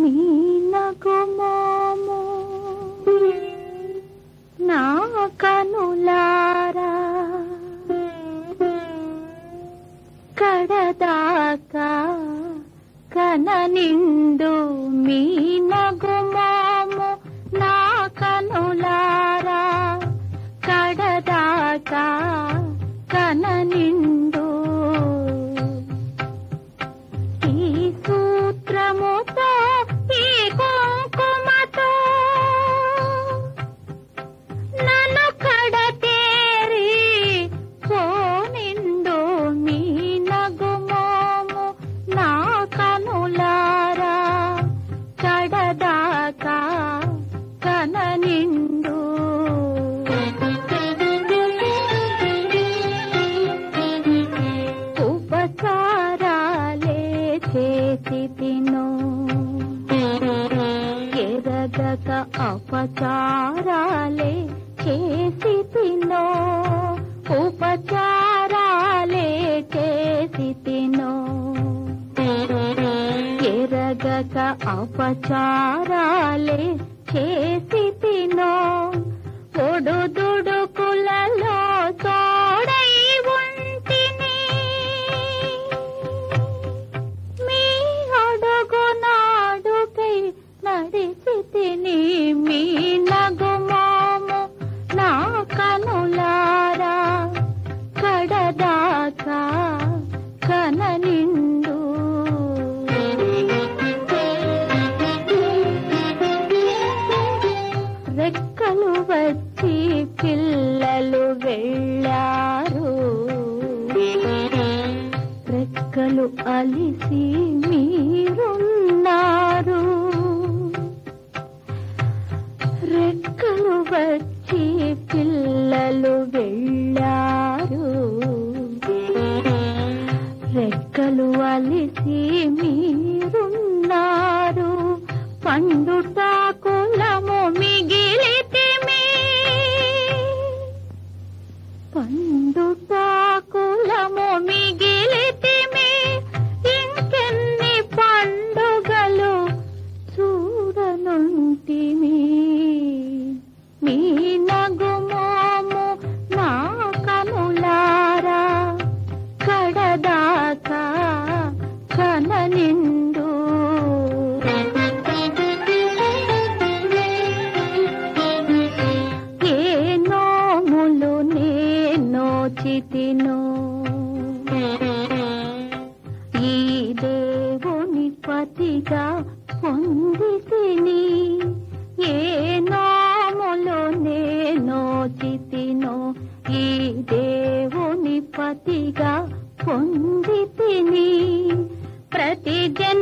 మీ నగుమోము నా కనులారా కడదాకా కన నిండు మీ నగుమోము నా కనులారా కడదాకా కన నిండు ఈ సూత్రముతో ఈ కుంకుమతో నన్ను కడతేరి పోనిండు మీ నగుమోము నా కనులారా కడదాకా కన నిండు ఉపచారాలే చేసి తిను ఎరగక అపచారాలే చేసి తినో ఉపచారాలే చేసి తినో ఎరగక అపచారాలే చేసి తినో ఒడుదుడుకులలో తోడై ఉంటిని మీ అడుగు నాడుకై నడిచి తిని మీ నగుమోము నా కనులారా కడదాకా కన నిండు రెక్కలు వచ్చి పిల్లలు వెళ్ళారు రెక్కలు అలిసి మీరున్నారు రెక్కలు వచ్చి పిల్లలు వెళ్ళారు రెక్కలు అలిసి మీరున్నారు పండుటాకులము మిగిలితిమి పండుటాకులము మిగిలితిమి ఇంకెన్ని పండుగలు చూడనుంటిమి మీ నగుమోము నా కనులారా కడదాకా కన నిండు ఏ నోములు నేను చితినో ఈ దేవుని పతిగా పొందితిని ఏ నోములు నేను చితినో ఈ దేవుని పతిగా పొందితిని ప్రతి జన్మ